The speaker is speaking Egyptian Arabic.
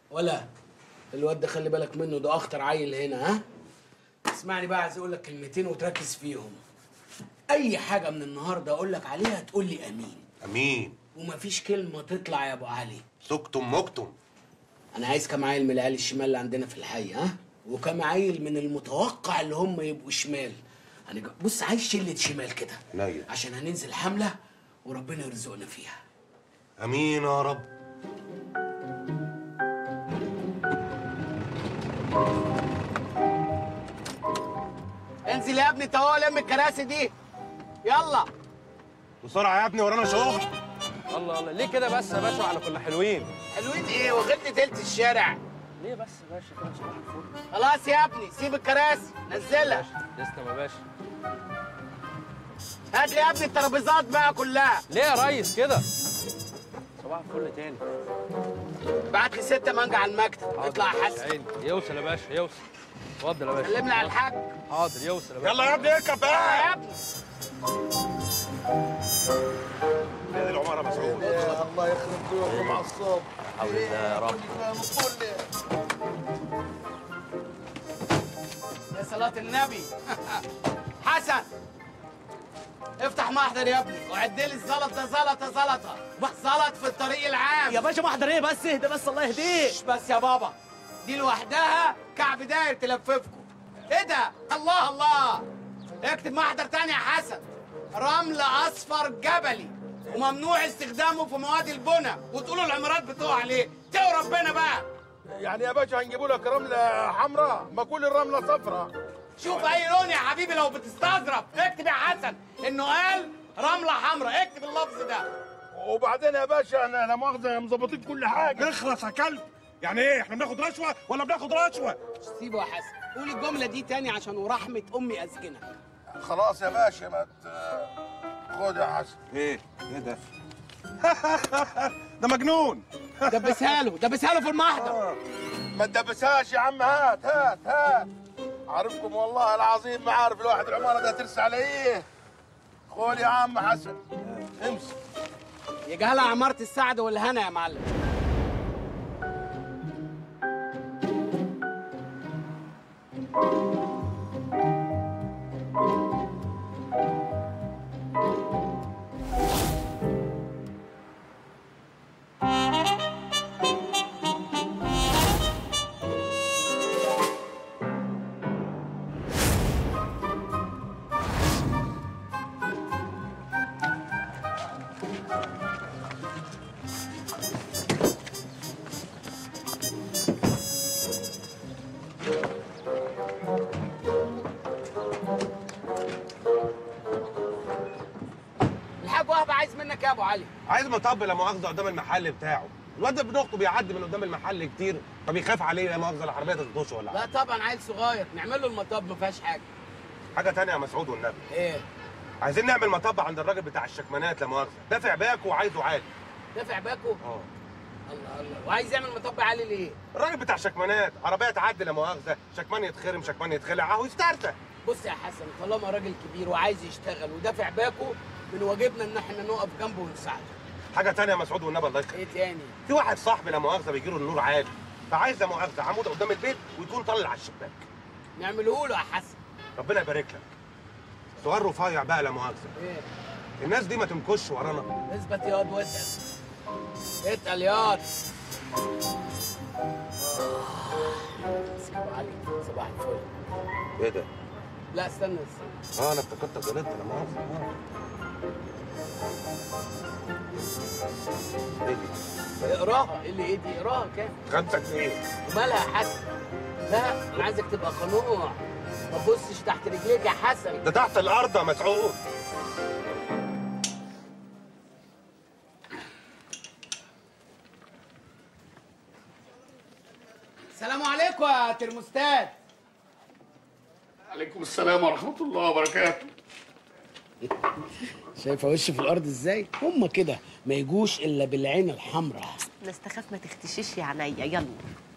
ولا الواد ده خلي بالك منه ده اخطر عيل هنا ها اسمعني بقى عايز اقول لك كلمتين وتركز فيهم اي حاجه من النهارده اقول لك عليها تقول لي امين امين ومفيش كلمه تطلع يا ابو علي سكتم مكتم انا عايز كام عيل من العيال الشمال اللي عندنا في الحي ها وكام عيل من المتوقع اللي هم يبقوا شمال هنج... بص عايز شله شمال كده نايل. عشان هننزل حمله وربنا يرزقنا فيها امين يا رب انزل يا ابني تعالى لم الكراسي دي يلا بسرعه يا ابني ورانا شغل الله الله ليه كده بس يا باشا على كنا حلوين حلوين ايه وغلت تلت الشارع ليه بس يا باشا كده صباح الفل خلاص يا ابني سيب الكراسي نزلها تسلم يا باشا هات لي يا ابني الترابيزات بقى كلها ليه يا ريس كده صباح الفل تاني بعت لي ستة مانجا على المكتب اطلع يا حسن عيني يوصل يا باشا يوصل اتفضل يا باشا كلمني على الحاج حاضر يوصل يا باشا يلا يا ابني اركب يا بقى ابني هي دي العماره مسعود الله يخرب بيوتكم على الصبح حول الله يا رب يا صلاة النبي حسن افتح محضر يا ابني وعد لي الزلطة زلطة زلطة زلط في الطريق العام يا باشا محضر ايه بس اهدى بس الله يهديك مش بس يا بابا دي لوحدها كعب داير تلففكم ايه ده الله الله اكتب محضر تاني يا حسن رمل اصفر جبلي وممنوع استخدامه في مواد البنى وتقولوا العمارات بتقع عليه تقوا ربنا بقى يعني يا باشا هنجيبوا لك رمله حمراء ما كل الرمله صفراء شوف اي لون يا حبيبي لو بتستظرف اكتب يا حسن انه قال رمله حمراء اكتب اللفظ ده وبعدين يا باشا انا لا مؤاخذه مظبطين كل حاجه اخلص يا كلب يعني ايه احنا بناخد رشوه ولا بناخد رشوه سيبه يا حسن قول الجمله دي تاني عشان ورحمه امي اسجنك خلاص يا باشا ما ت... خد يا حسن ايه ايه ده ده مجنون دبسها له دبسها له في المحضر ما تدبسهاش يا عم هات هات هات عارفكم والله العظيم ما عارف الواحد العماره ده ترسى على ايه خد يا عم حسن امسك يجهلها عماره السعد والهنا يا معلم الحاج وهب عايز منك يا ابو علي عايز مطب لا مؤاخذه قدام المحل بتاعه الواد ده ابن اخته بيعدي من قدام المحل كتير فبيخاف عليه لا مؤاخذه العربيه تخدشه ولا لا حاجه طبعا عيل صغير نعمل له المطب ما فيهاش حاجه حاجه تانية يا مسعود والنبي ايه عايزين نعمل مطب عند الراجل بتاع الشكمانات لا مؤاخذه دافع باكو وعايزه عالي دافع باكو اه الله الله وعايز يعمل مطب عالي ليه الراجل بتاع شكمانات عربيه تعدي لا مؤاخذه شكمان يتخرم شكمان يتخلع اهو يسترزق بص يا حسن طالما راجل كبير وعايز يشتغل ودافع باكو من واجبنا ان احنا نقف جنبه ونساعده حاجه تانية يا مسعود والنبي الله يخليك ايه تاني في واحد صاحبي لا مؤاخذه بيجي له النور عالي فعايز لا مؤاخذه عمود قدام البيت ويكون طالع على الشباك نعمله له يا حسن ربنا يبارك لك صغير رفيع بقى لا مؤاخذه ايه الناس دي ما تنكش ورانا اثبت ياض واتقل اتقل ياض مسك ابو علي صباح الفل ايه ده؟ لا استنى استنى اه انا افتكرتك غلطت لا مؤاخذه آه. ايه دي؟ اقراها ايه اللي ايه دي اقراها كام خدتك في ايه؟ ومالها يا حسن لا انا عايزك تبقى قنوع ما تبصش تحت رجليك يا حسن ده تحت الارض يا مسعود السلام عليكم يا ترموستات عليكم السلام ورحمة الله وبركاته شايفه وشي في الارض ازاي هم كده ما يجوش الا بالعين الحمراء نستخاف ما تختشيش يا عينيا يلا